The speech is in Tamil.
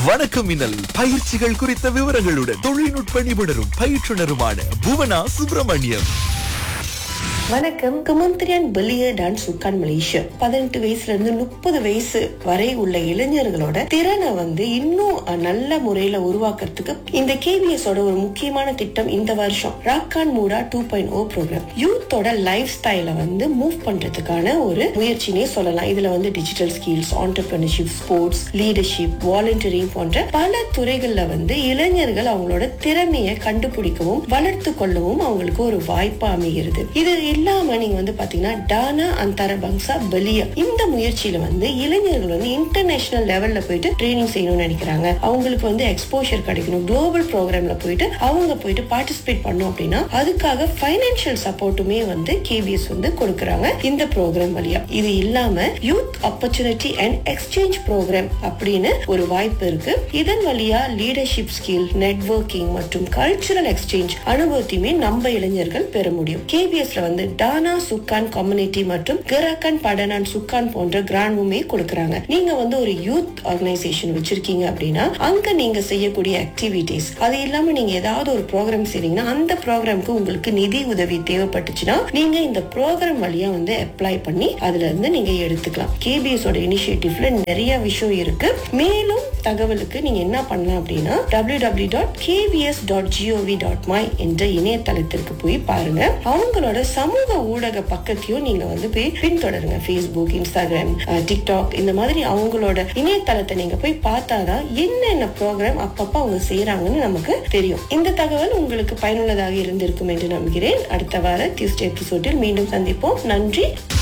வணக்கம் மின்னல் பயிற்சிகள் குறித்த விவரங்களுடன் தொழில்நுட்ப நிபுணரும் பயிற்றுனருமான புவனா சுப்பிரமணியம் வணக்கம் கமந்திரியான் பெலிய டான்ஸ் சுக்கான் மலேசியா பதினெட்டு வயசுல இருந்து முப்பது வயசு வரை உள்ள இளைஞர்களோட திறனை வந்து இன்னும் அஹ், நல்ல முறையில உருவாக்குறதுக்கு இந்த கேபிஎஸ் ஓட ஒரு முக்கியமான திட்டம் இந்த வருஷம் ராக்கான் மூடா டூ பாயிண்ட் ஓ ப்ரோக்ராம் யூத்தோட லைஃப் ஸ்டைல வந்து மூவ் பண்றதுக்கான ஒரு முயற்சினே சொல்லலாம் இதுல வந்து digital skills entrepreneurship sports leadership volunteering போன்ற பல துறைகள்ல வந்து இளைஞர்கள் அவங்களோட திறமையை கண்டுபிடிக்கவும் வளர்த்து கொள்ளவும் அவங்களுக்கு ஒரு வாய்ப்பா அமைகிறது இது இல்லாம நீங்க வந்து பாத்தீங்கன்னா டானா அந்தார பங்சா பலியா இந்த முயற்சியில வந்து இளைஞர்கள் வந்து இன்டர்நேஷனல் லெவல்ல போயிட்டு ட்ரைனிங் செய்யணும்னு நினைக்கிறாங்க அவங்களுக்கு வந்து எக்ஸ்போஷர் கிடைக்கணும் குளோபல் ப்ரோக்ராம்ல போயிட்டு அவங்க போயிட்டு பார்ட்டிசிபேட் பண்ணோம் அப்படின்னா அதுக்காக பைனான்சியல் சப்போர்ட்டுமே வந்து கேபிஎஸ் வந்து கொடுக்கறாங்க இந்த ப்ரோக்ராம் வழியா இது இல்லாம youth opportunity and exchange program அப்படின்னு ஒரு வாய்ப்பு இருக்கு இதன் வழியா லீடர்ஷிப் ஸ்கில் நெட்வொர்க்கிங் மற்றும் கல்ச்சுரல் எக்ஸ்சேஞ்ச் அனுபவத்தையுமே நம்ம இளைஞர்கள் பெற முடியும் கேபிஎஸ்ல வந்து டானா சுக்கான் கம்யூனிட்டி மற்றும் கராக்கன் படனான் சுக்கான் போன்ற கிராண்டுமே கொடுக்கறாங்க நீங்க வந்து ஒரு யூத் ஆர்கனைசேஷன் வச்சிருக்கீங்க அப்படின்னா அங்க நீங்க செய்யக்கூடிய ஆக்டிவிட்டிஸ் அது இல்லாம நீங்க ஏதாவது ஒரு ப்ரோக்ராம் செய்றீங்கன்னா அந்த ப்ரோக்ராம்க்கு உங்களுக்கு நிதி உதவி தேவைப்பட்டுச்சுன்னா நீங்க இந்த ப்ரோக்ராம் வழியா வந்து அப்ளை பண்ணி அதுல இருந்து நீங்க எடுத்துக்கலாம் கேபிஎஸ் ஓட இனிஷியேட்டிவ்ல நிறைய விஷயம் இருக்கு மேலும் தகவலுக்கு நீங்க என்ன பண்ணலாம் அப்படின்னா www.kbs.gov.my dot KVS dot GOV dot my என்ற இணையதளத்திற்கு போய் பாருங்க அவங்களோட சமூக ஊடக பக்கத்தையும் நீங்க வந்து போய் பின்தொடருங்க ஃபேஸ்புக் இன்ஸ்டாகிராம் டிக்டாக் இந்த மாதிரி அவங்களோட இணையதளத்தை நீங்க போய் பார்த்தாதான் என்னென்ன ப்ரோக்ராம் அப்பப்ப அவங்க செய்யறாங்கன்னு நமக்கு தெரியும் இந்த தகவல் உங்களுக்கு பயனுள்ளதாக இருந்திருக்கும் என்று நம்புகிறேன் அடுத்த வார டியூஸ்டே எபிசோடில் மீண்டும் சந்திப்போம் நன்றி